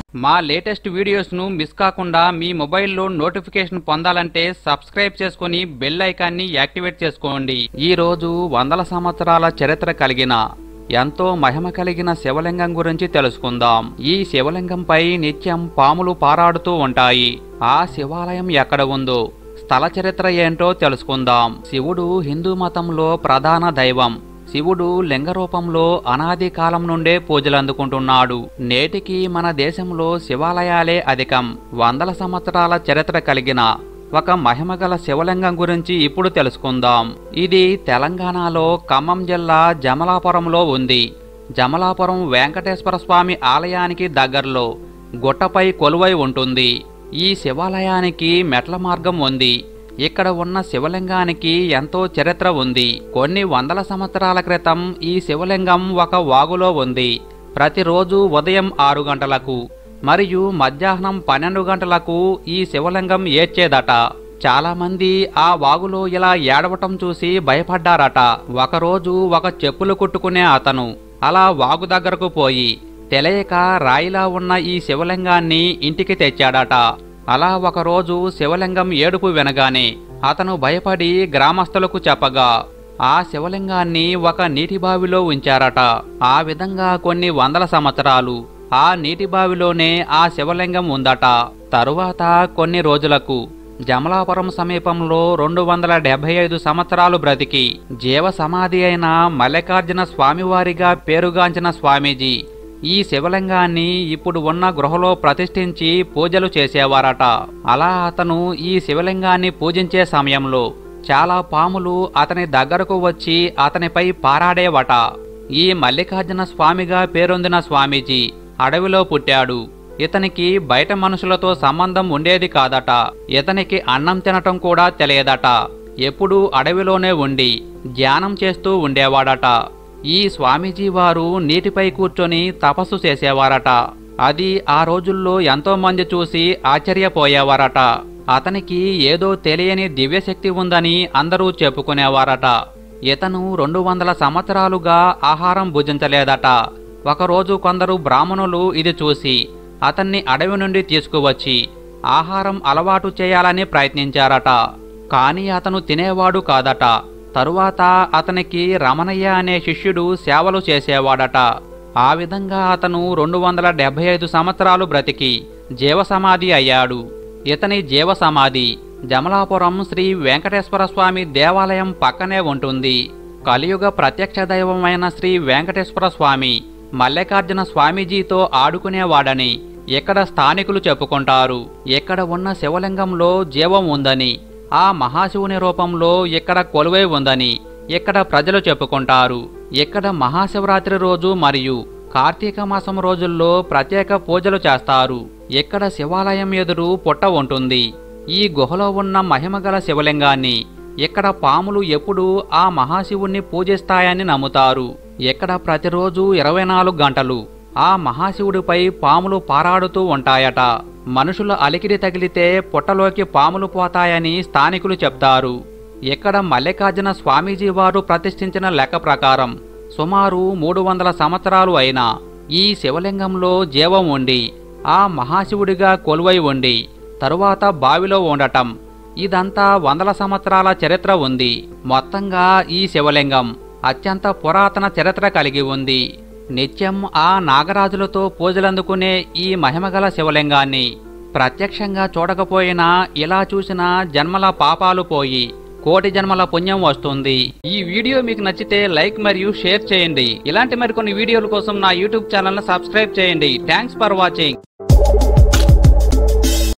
మా latest వీడియోస్ను miss కాకుండా మీ మొబైల్లో నోటిఫికేషన్ పొందాలంటే సబ్స్క్రైబ్ చేసుకుని బెల్ ఐకాన్ని యాక్టివేట్ చేసుకోండి ఈ రోజు వందల సంవత్సరాల చరిత్ర కలిగిన ఎంతో మహిమ కలిగిన శివలింగం గురించి తెలుసుకుందాం ఈ శివలింగంపై నిత్యం పాములు పారాడుతూ ఉంటాయి ఆ శివాలయం ఎక్కడ ఉందో స్థల చరిత్ర ఏంటో తెలుసుకుందాం శివుడు హిందూ మతంలో ప్రధాన దైవం శివుడు లింగ రూపంలో అనాది కాలం నుండే పూజలు అందుకుంటున్నాడు నేటికి మన దేశంలో శివాలయాలే అధికం వందల సంవత్సరాల చరిత్ర కలిగిన ఒక మహిమగల శివలింగం గురించి ఇప్పుడు తెలుసుకుందాం ఇది తెలంగాణలో ఖమ్మం జిల్లా జమలాపురంలో ఉంది జమలాపురం వెంకటేశ్వర స్వామి ఆలయానికి దగ్గరలో గుట్టపై కొలువై ఉంటుంది ఈ శివాలయానికి మెట్ల మార్గం ఉంది ఇక్కడ ఉన్న శివలింగానికి ఎంతో చరిత్ర ఉంది కొన్ని వందల సంవత్సరాల క్రితం ఈ శివలింగం ఒక వాగులో ఉంది ప్రతిరోజు ఉదయం ఆరు గంటలకు మరియు మధ్యాహ్నం పన్నెండు గంటలకు ఈ శివలింగం ఏడ్చేదట చాలా మంది ఆ వాగులో ఇలా ఏడవటం చూసి భయపడ్డారట ఒకరోజు ఒక చెప్పులు కుట్టుకునే అతను అలా వాగు దగ్గరకు పోయి తెలియక రాయిలా ఉన్న ఈ శివలింగాన్ని ఇంటికి తెచ్చాడట అలా ఒకరోజు శివలింగం ఏడుపు వినగానే అతను భయపడి గ్రామస్తులకు చెప్పగా ఆ శివలింగాన్ని ఒక నీటి బావిలో ఉంచారట ఆ విధంగా కొన్ని వందల సంవత్సరాలు ఆ నీటి బావిలోనే ఆ శివలింగం ఉందట తరువాత కొన్ని రోజులకు జమలాపురం సమీపంలో రెండు వందల డెబ్బై ఐదు సంవత్సరాలు బ్రతికి జీవ సమాధి అయిన మల్లికార్జున స్వామివారిగా పేరుగాంచిన స్వామీజీ ఈ శివలింగాన్ని ఇప్పుడు ఉన్న గృహలో ప్రతిష్ఠించి పూజలు చేసేవారట అలా అతను ఈ శివలింగాన్ని పూజించే సమయంలో చాలా పాములు అతని దగ్గరకు వచ్చి అతనిపై పారాడేవట ఈ మల్లికార్జున స్వామిగా పేరొందిన స్వామీజీ అడవిలో పుట్టాడు ఇతనికి బయట మనుషులతో సంబంధం ఉండేది కాదట ఇతనికి అన్నం తినటం కూడా తెలియదట ఎప్పుడూ అడవిలోనే ఉండి ధ్యానం చేస్తూ ఉండేవాడట ఈ స్వామీజీ వారు నీటిపై కూర్చొని తపస్సు చేసేవారట అది ఆ రోజుల్లో ఎంతో మంది చూసి ఆశ్చర్యపోయేవారట అతనికి ఏదో తెలియని దివ్యశక్తి ఉందని అందరూ చెప్పుకునేవారట ఇతను రెండు వందల సంవత్సరాలుగా ఆహారం భుజించలేదట ఒకరోజు కొందరు బ్రాహ్మణులు ఇది చూసి అతన్ని అడవి నుండి తీసుకువచ్చి ఆహారం అలవాటు చేయాలని ప్రయత్నించారట కాని అతను తినేవాడు కాదట తరువాత అతనికి రమణయ్య అనే శిష్యుడు సేవలు చేసేవాడట ఆ విధంగా అతను రెండు వందల డెబ్బై ఐదు సంవత్సరాలు బ్రతికి జీవసమాధి అయ్యాడు ఇతని జీవసమాధి జమలాపురం శ్రీ వెంకటేశ్వర స్వామి దేవాలయం పక్కనే ఉంటుంది కలియుగ ప్రత్యక్ష దైవమైన శ్రీ వెంకటేశ్వర స్వామి మల్లికార్జున స్వామీజీతో ఆడుకునేవాడని ఇక్కడ స్థానికులు చెప్పుకుంటారు ఇక్కడ ఉన్న శివలింగంలో జీవం ఉందని ఆ మహాశివుని రూపంలో ఇక్కడ కొలువై ఉందని ఇక్కడ ప్రజలు చెప్పుకుంటారు ఇక్కడ మహాశివరాత్రి రోజు మరియు కార్తీక మాసం రోజుల్లో ప్రత్యేక పూజలు చేస్తారు ఇక్కడ శివాలయం ఎదురు పుట్ట ఉంటుంది ఈ గుహలో ఉన్న మహిమగల శివలింగాన్ని ఇక్కడ పాములు ఎప్పుడూ ఆ మహాశివుణ్ణి పూజిస్తాయని నమ్ముతారు ఇక్కడ ప్రతిరోజు ఇరవై నాలుగు గంటలు ఆ మహాశివుడిపై పాములు పారాడుతూ ఉంటాయట మనుషుల అలికిడి తగిలితే పుట్టలోకి పాములు పోతాయని స్థానికులు చెప్తారు ఇక్కడ మల్లికార్జున స్వామీజీ వారు ప్రతిష్ఠించిన లెక్క ప్రకారం సుమారు మూడు వందల సంవత్సరాలు అయిన ఈ శివలింగంలో జీవం ఉండి ఆ మహాశివుడిగా కొలువై ఉండి తరువాత బావిలో ఉండటం ఇదంతా వందల సంవత్సరాల చరిత్ర ఉంది మొత్తంగా ఈ శివలింగం అత్యంత పురాతన చరిత్ర కలిగి ఉంది నిత్యం ఆ నాగరాజులతో పూజలందుకునే ఈ మహిమగల శివలింగాన్ని ప్రత్యక్షంగా చూడకపోయినా ఇలా చూసిన జన్మల పాపాలు పోయి కోటి జన్మల పుణ్యం వస్తుంది ఈ వీడియో మీకు నచ్చితే లైక్ మరియు షేర్ చేయండి ఇలాంటి మరికొన్ని వీడియోల కోసం నా యూట్యూబ్ ఛానల్ సబ్స్క్రైబ్ చేయండి థ్యాంక్స్ ఫర్ వాచింగ్